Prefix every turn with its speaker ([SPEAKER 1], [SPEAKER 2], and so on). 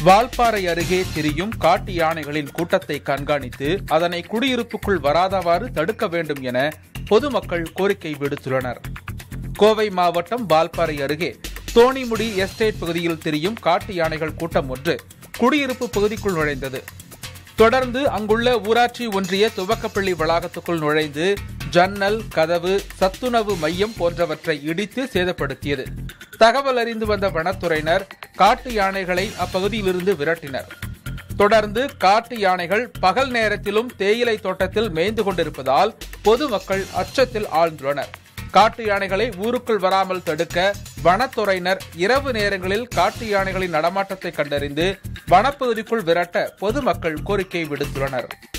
[SPEAKER 1] வால்பாறை அருகே திரியும் காட்டு யானைகளின் கூட்டத்தை கண்காணித்து அதனை குடியிருப்புக்குள் வராதவாறு தடுக்க வேண்டும் என பொதுமக்கள் கோரிக்கை விடுத்துள்ளனர் கோவை மாவட்டம் வால்பாறை அருகே தோணிமுடி எஸ்டேட் பகுதியில் திரியும் காட்டு யானைகள் கூட்டம் ஒன்று குடியிருப்பு பகுதிக்குள் நுழைந்தது தொடர்ந்து அங்குள்ள ஊராட்சி ஒன்றிய துவக்கப்பள்ளி வளாகத்துக்குள் நுழைந்து ஜன்னல் கதவு சத்துணவு மையம் போன்றவற்றை இடித்து சேதப்படுத்தியது தகவல் அறிந்து வந்த வனத்துறையினர் காட்டு யானைகளை அப்பகுதியிலிருந்து விரட்டினர் தொடர்ந்து காட்டு யானைகள் பகல் நேரத்திலும் தேயிலை தோட்டத்தில் மேய்ந்து கொண்டிருப்பதால் பொதுமக்கள் அச்சத்தில் ஆழ்ந்துள்ளனர் காட்டு யானைகளை ஊருக்குள் வராமல் தடுக்க வனத்துறையினர் இரவு நேரங்களில் காட்டு யானைகளின் நடமாட்டத்தை கண்டறிந்து வனப்பகுதிக்குள் விரட்ட பொதுமக்கள் கோரிக்கை விடுத்துள்ளனர்